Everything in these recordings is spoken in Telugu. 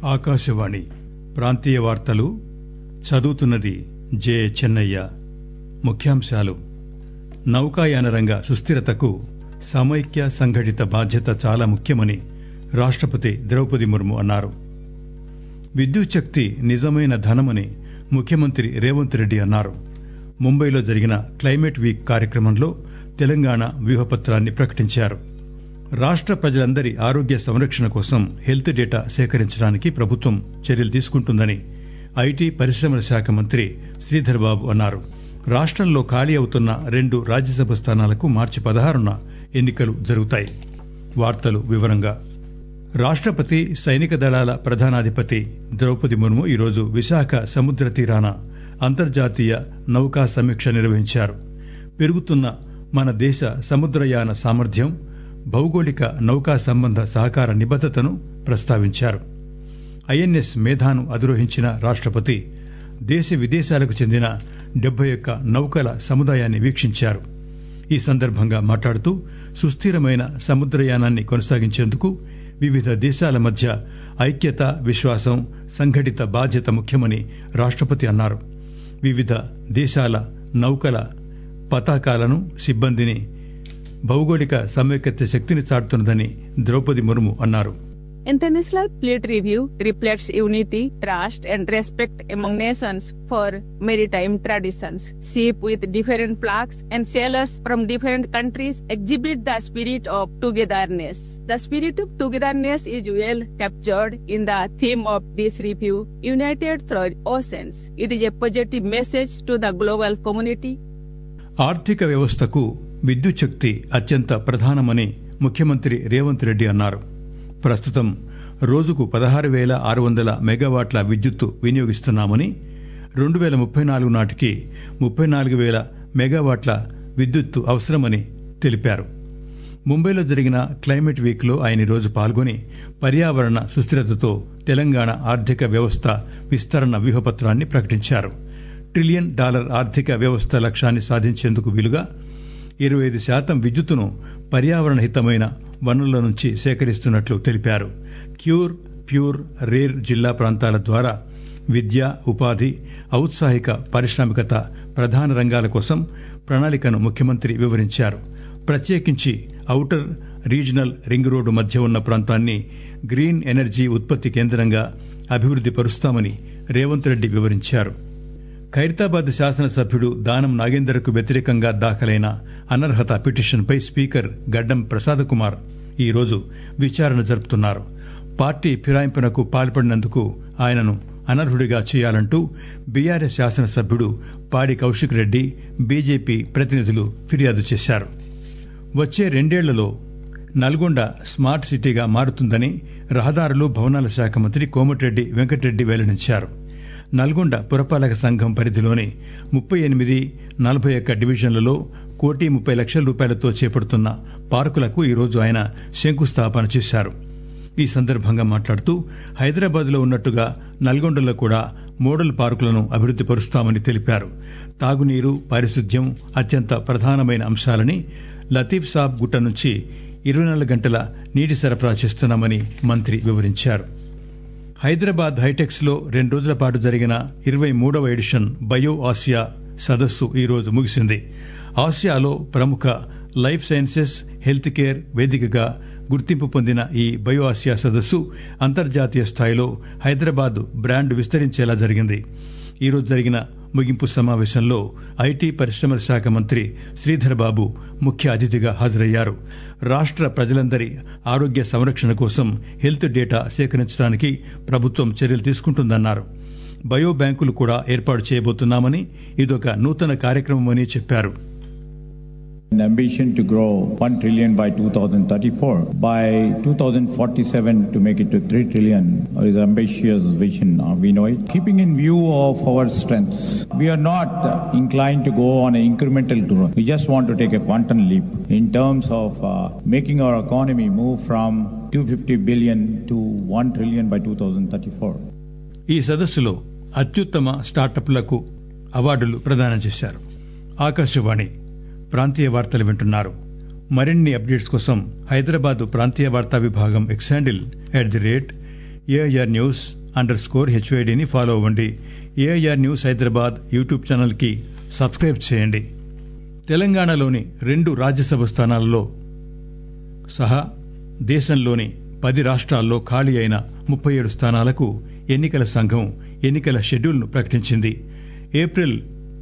ఆకాశవాణి ప్రాంతీయ వార్తలు చదువుతున్నది జే చెన్నయ్య ముఖ్యాంశాలు నౌకాయాన రంగ సుస్థిరతకు సమైక్య సంఘటిత బాధ్యత చాలా ముఖ్యమని రాష్టపతి ద్రౌపది ముర్ము అన్నారు విద్యుత్ శక్తి నిజమైన ధనమని ముఖ్యమంత్రి రేవంత్ రెడ్డి అన్నారు ముంబైలో జరిగిన క్లైమేట్ వీక్ కార్యక్రమంలో తెలంగాణ వ్యూహపత్రాన్ని ప్రకటించారు రాష్ట ప్రజలందరి ఆరోగ్య సంరక్షణ కోసం హెల్త్ డేటా సేకరించడానికి ప్రభుత్వం చర్యలు తీసుకుంటుందని ఐటీ పరిశ్రమల శాఖ మంత్రి శ్రీధర్ బాబు అన్నారు రాష్టంలో ఖాళీ అవుతున్న రెండు రాజ్యసభ స్థానాలకు మార్చి పదహారున ఎన్నికలు జరుగుతాయి వార్తలు వివరంగా రాష్టపతి సైనిక దళాల ప్రధానాధిపతి ద్రౌపది ముర్ము ఈరోజు విశాఖ సముద్ర తీరాన అంతర్జాతీయ నౌకా సమీక్ష నిర్వహించారు పెరుగుతున్న మన దేశ సముద్రయాన సామర్థ్యం భౌగోళిక నౌకా సంబంధ సహకార నిబద్దతను ప్రస్తావించారు ఐఎన్ఎస్ మేధాను అధిరోహించిన రాష్టపతి దేశ విదేశాలకు చెందిన డెబ్బై ఒక్క నౌకల సముదాయాన్ని వీక్షించారు ఈ సందర్భంగా మాట్లాడుతూ సుస్థిరమైన సముద్రయానాన్ని కొనసాగించేందుకు వివిధ దేశాల మధ్య ఐక్యత విశ్వాసం సంఘటిత బాధ్యత ముఖ్యమని రాష్టపతి అన్నారు వివిధ దేశాల నౌకల పతాకాలను సిబ్బందిని భౌగోళిక సమైక్యత శక్తిని చాటుతున్నదని ద్రౌపది ముర్ము అన్నారు International Fleet Review reflects unity, trust, and respect among nations for maritime traditions. Ships with different flags and sailors from different countries exhibit the spirit of togetherness. The spirit of togetherness is well captured in the theme of this review, United Through Oceans. It is a positive message to the global community. ఆర్థిక వ్యవస్థకు విద్యుత్ శక్తి అత్యంత ప్రధానమని ముఖ్యమంత్రి రేవంత్ రెడ్డి అన్నారు ప్రస్తుతం రోజుకు పదహారు పేల ఆరు వందల మెగావాట్ల విద్యుత్తు వినియోగిస్తున్నామని రెండు పేల ముప్పై నాలుగు నాటికి ముప్పై నాలుగు పేల మెగావాట్ల విద్యుత్తు అవసరమని తెలిపారు ముంబైలో జరిగిన క్లైమేట్ వీక్ లో ఆయన ఈరోజు పాల్గొని పర్యావరణ సుస్థిరతతో తెలంగాణ ఆర్థిక వ్యవస్థ విస్తరణ వ్యూహపత్రాన్ని ప్రకటించారు ట్రిలియన్ డాలర్ ఆర్థిక వ్యవస్థ లక్ష్యాన్ని సాధించేందుకు వీలుగా ఇరవై ఐదు శాతం విద్యుత్తును పర్యావరణ హితమైన వనరుల నుంచి సేకరిస్తున్నట్లు తెలిపారు క్యూర్ ప్యూర్ రేర్ జిల్లా ప్రాంతాల ద్వారా విద్య ఉపాధి ఔత్సాహిక పారిశ్రామికత ప్రధాన రంగాల కోసం ప్రణాళికను ముఖ్యమంత్రి వివరించారు ప్రత్యేకించి ఔటర్ రీజనల్ రింగ్ రోడ్డు మధ్య ఉన్న ప్రాంతాన్ని గ్రీన్ ఎనర్జీ ఉత్పత్తి కేంద్రంగా అభివృద్ది పరుస్తామని రేవంత్ రెడ్డి వివరించారు ఖైరతాబాద్ శాసనసభ్యుడు దానం నాగేందర్కు వ్యతిరేకంగా దాఖలైన అనర్హత పిటిషన్పై స్పీకర్ గడ్డం ప్రసాదకుమార్ ఈరోజు విచారణ జరుపుతున్నారు పార్టీ ఫిరాయింపునకు పాల్పడినందుకు ఆయనను అనర్హుడిగా చేయాలంటూ బీఆర్ఎస్ శాసనసభ్యుడు పాడి కౌశిక్ రెడ్డి బీజేపీ ప్రతినిధులు ఫిర్యాదు చేశారు వచ్చే రెండేళ్లలో నల్గొండ స్మార్ట్ సిటీగా మారుతుందని రహదారులు భవనాల శాఖ మంత్రి కోమటిరెడ్డి వెంకటరెడ్డి వెల్లడించారు నల్గొండ పురపాలక సంఘం పరిధిలోని ముప్పై ఎనిమిది నలభై ఒక్క డివిజన్లలో కోటి ముప్పై లక్షల రూపాయలతో చేపడుతున్న పార్కులకు ఈరోజు ఆయన శంకుస్థాపన చేశారు ఈ సందర్భంగా మాట్లాడుతూ హైదరాబాద్ లో ఉన్నట్టుగా నల్గొండలో కూడా మోడల్ పార్కులను అభివృద్ది పరుస్తామని తెలిపారు తాగునీరు పారిశుద్ధ్యం అత్యంత ప్రధానమైన అంశాలని లతీఫ్ సాబ్ గుట్ట నుంచి ఇరవై నాలుగు గంటల నీటి సరఫరా చేస్తున్నామని మంత్రి వివరించారు హైదరాబాద్ హైటెక్స్ లో రెండు రోజుల పాటు జరిగిన ఇరవై మూడవ ఎడిషన్ బయో ఆసియా సదస్సు ఈరోజు ముగిసింది ఆసియాలో ప్రముఖ లైఫ్ సైన్సెస్ హెల్త్ కేర్ వేదికగా గుర్తింపు పొందిన ఈ బయో ఆసియా సదస్సు అంతర్జాతీయ స్థాయిలో హైదరాబాద్ బ్రాండ్ విస్తరించేలా జరిగింది ఈరోజు జరిగిన ముగింపు సమావేశంలో ఐటీ పరిశ్రమల శాఖ మంత్రి శ్రీధర్ బాబు ముఖ్య అతిథిగా హాజరయ్యారు రాష్ట ప్రజలందరి ఆరోగ్య సంరక్షణ కోసం హెల్త్ డేటా సేకరించడానికి ప్రభుత్వం చర్యలు తీసుకుంటుందన్నారు బయో బ్యాంకులు కూడా ఏర్పాటు చేయబోతున్నామని ఇదొక నూతన కార్యక్రమమని చెప్పారు An ambition to grow 1 trillion by 2034. By 2047 to make it to 3 trillion is ambitious vision. uh, We know it. Keeping in view of our strengths, we are not inclined to go on an incremental growth. We just want to take a quantum leap in terms of uh, making our economy move from 250 billion to 1 trillion by 2034. ఈ సదస్సులో అత్యుత్తమ స్టార్టప్లకు అవార్డులు ప్రదానం చేశారు ఆకాశవాణి ప్రాంతీయ వార్తలు వింటున్నారు మరిన్ని అప్డేట్స్ కోసం హైదరాబాద్ ప్రాంతీయ వార్తా విభాగం X handle at the rate A I R news under score హెచ్వైడిని ఫాలో అవ్వండి A I R news Hyderabad YouTube channel కి సబ్స్క్రైబ్ చేయండి తెలంగాణలోని రెండు రాజ్యసభ స్థానాలలో సహా దేశంలోని పది రాష్ట్రాల్లో ఖాళీ అయిన ముప్పై ఏడు స్థానాలకు ఎన్నికల సంఘం ఎన్నికల షెడ్యూల్ను ప్రకటించింది ఏప్రిల్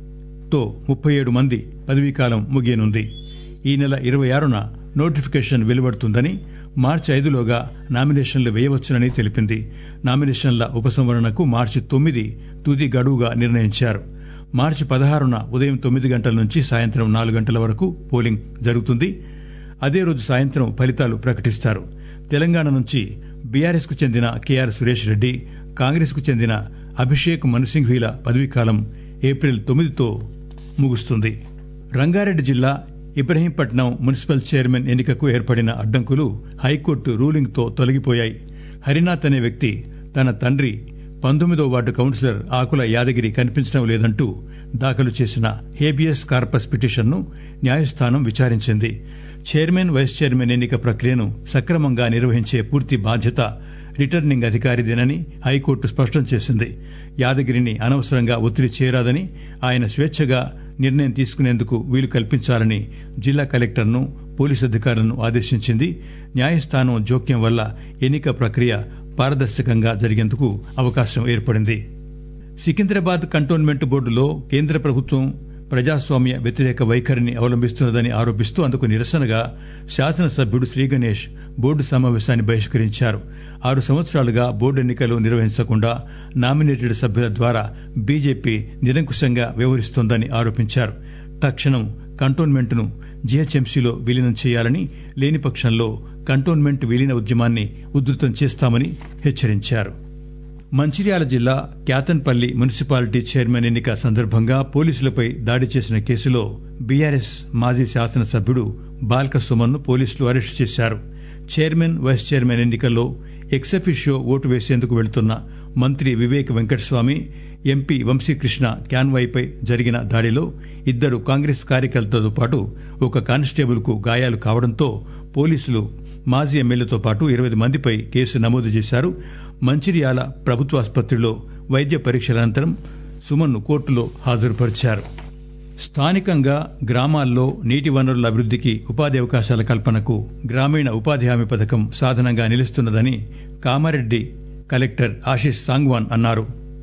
తో ముప్పై ఏడు మంది పదవీకాలం ముగియనుంది ఈ నెల ఇరవై ఆరున నోటిఫికేషన్ వెలువడుతుందని మార్చి ఐదులోగా నామినేషన్లు వేయవచ్చునని తెలిపింది నామినేషన్ల ఉపసంహరణకు మార్చి తొమ్మిది తుది గడువుగా నిర్ణయించారు మార్చి పదహారున ఉదయం తొమ్మిది గంటల నుంచి సాయంత్రం నాలుగు గంటల వరకు పోలింగ్ జరుగుతుంది అదే రోజు సాయంత్రం ఫలితాలు ప్రకటిస్తారు తెలంగాణ నుంచి బీఆర్ఎస్ కు చెందిన కేఆర్ సురేష్ రెడ్డి కాంగ్రెస్ కు చెందిన అభిషేక్ మనుసింఘ్వీల పదవీకాలం ఏప్రిల్ తొమ్మిదితో ముగుస్తుంది రంగారెడ్డి జిల్లా ఇబ్రహీంపట్నం మున్సిపల్ చైర్మన్ ఎన్నికకు ఏర్పడిన అడ్డంకులు హైకోర్టు రూలింగ్ తో తొలగిపోయాయి హరినాథ్ అనే వ్యక్తి తన తండ్రి పంతొమ్మిదో వార్డు కౌన్సిలర్ ఆకుల యాదగిరి కనిపించడం లేదంటూ దాఖలు చేసిన హేబియస్ కార్పస్ పిటిషన్ను న్యాయస్థానం విచారించింది చైర్మన్ వైస్ చైర్మన్ ఎన్నిక ప్రక్రియను సక్రమంగా నిర్వహించే పూర్తి బాధ్యత రిటర్నింగ్ అధికారిదేనని హైకోర్టు స్పష్టం చేసింది యాదగిరిని అనవసరంగా ఒత్తిడి చేయరాదని ఆయన స్వేచ్ఛగా నిర్ణయం తీసుకునేందుకు వీలు కల్పించాలని జిల్లా కలెక్టర్ను పోలీసు అధికారులను ఆదేశించింది న్యాయస్థానం జోక్యం వల్ల ఎన్నిక ప్రక్రియ పారదర్శకంగా జరిగేందుకు అవకాశం ఏర్పడింది సికింద్రాబాద్ కంటోన్మెంట్ బోర్డులో కేంద్ర ప్రభుత్వం ప్రజాస్వామ్య వ్యతిరేక వైఖరిని అవలంబిస్తున్నదని ఆరోపిస్తూ అందుకు నిరసనగా శాసనసభ్యుడు శ్రీగణేష్ బోర్డు సమావేశాన్ని బహిష్కరించారు ఆరు సంవత్సరాలుగా బోర్డు ఎన్నికలు నిర్వహించకుండా నామినేటెడ్ సభ్యుల ద్వారా బీజేపీ నిరంకుశంగా వ్యవహరిస్తోందని ఆరోపించారు తక్షణం కంటోన్మెంట్ను జీహెచ్ఎంసీలో విలీనం చేయాలని లేని పక్షంలో కంటోన్మెంట్ విలీన ఉద్యమాన్ని ఉధృతం చేస్తామని హెచ్చరించారు మంచిర్యాల జిల్లా క్యాతన్పల్లి మున్సిపాలిటీ చైర్మన్ ఎన్నిక సందర్భంగా పోలీసులపై దాడి చేసిన కేసులో బీఆర్ఎస్ మాజీ శాసనసభ్యుడు బాల్క సుమన్ను పోలీసులు అరెస్టు చేశారు చైర్మన్ వైస్ చైర్మన్ ఎన్నికల్లో ఎక్సఫిషియో ఓటు వేసేందుకు వెళుతున్న మంత్రి వివేక్ వెంకటస్వామి ఎంపీ వంశీకృష్ణ క్యాన్వాయ్పై జరిగిన దాడిలో ఇద్దరు కాంగ్రెస్ కార్యకర్తలతో పాటు ఒక కానిస్టేబుల్ కు గాయాలు కావడంతో పోలీసులు మాజీ ఎమ్మెల్యేతో పాటు ఇరవై మందిపై కేసు నమోదు చేశారు మంచిర్యాల ప్రభుత్వ ఆసుపత్రిలో వైద్య పరీక్షల అనంతరం సుమన్ను కోర్టులో హాజరుపరిచారు స్థానికంగా గ్రామాల్లో నీటి వనరుల అభివృద్దికి ఉపాధి అవకాశాల కల్పనకు గ్రామీణ ఉపాధి హామీ పథకం సాధనంగా నిలుస్తున్నదని కామారెడ్డి కలెక్టర్ ఆశీష్ సాంగ్వాన్ అన్నారు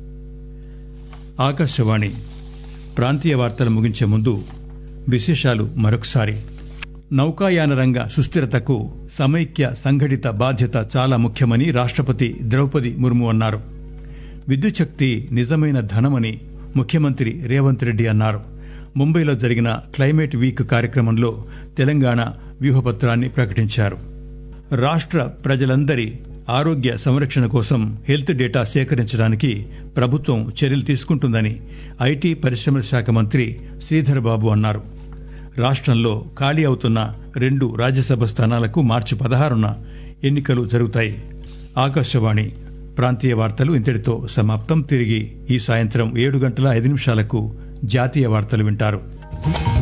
ఆకాశవాణి ప్రాంతీయ వార్తలు ముగించే ముందు విశేషాలు మరొకసారి నౌకాయాన రంగ సుస్థిరతకు సమైక్య సంఘటిత బాధ్యత చాలా ముఖ్యమని రాష్టపతి ద్రౌపది ముర్ము అన్నారు విద్యుత్ శక్తి నిజమైన ధనమని ముఖ్యమంత్రి రేవంత్ రెడ్డి అన్నారు ముంబైలో జరిగిన క్లైమేట్ వీక్ కార్యక్రమంలో తెలంగాణ వ్యూహపత్రాన్ని ప్రకటించారు రాష్ట్ర ప్రజలందరి ఆరోగ్య సంరక్షణ కోసం హెల్త్ డేటా సేకరించడానికి ప్రభుత్వం చర్యలు తీసుకుంటుందని ఐటీ పరిశ్రమల శాఖ మంత్రి శ్రీధర్ బాబు అన్నారు రాష్ట్రంలో ఖాళీ అవుతున్న రెండు రాజ్యసభ స్థానాలకు మార్చి పదహారున ఎన్నికలు జరుగుతాయి ఆకాశవాణి ప్రాంతీయ వార్తలు ఇంతటితో సమాప్తం తిరిగి ఈ సాయంత్రం ఏడు గంటల ఐదు నిమిషాలకు జాతీయ వార్తలు వింటారు